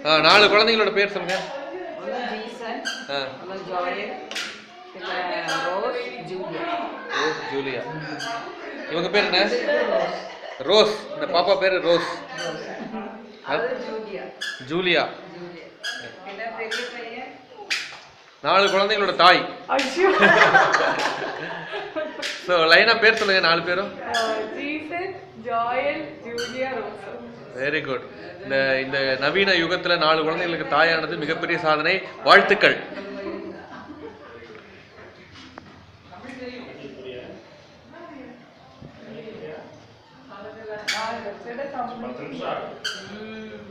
ஆ நாலு குழந்தைங்களோட பேர் சொல்லுங்க ஒன்று ஜீசன் ஆ ஒன்று ஜோயல் பின்ன ரோஸ் ஜூலியா ரோஸ் ஜூலியா இவங்க பேர் என்ன ரோஸ் இந்த பாப்பா பேர் ரோஸ் அது ஜூலியா ஜூலியா ஜூலியா பின்ன பெரிய பையன் நாலு குழந்தைங்களோட தாய் ஐயோ ஸோ லைனாக பேர் சொல்லுங்க நாலு பேரும் Jason Joel Julia Rose very good இந்த இந்த நவீன யுகத்துல நாலு குழந்தைகளுக்கு தாயானது மிகப்பெரிய சாதனை வாழ்த்துக்கள் நாலு லட்சம் சம்பளம்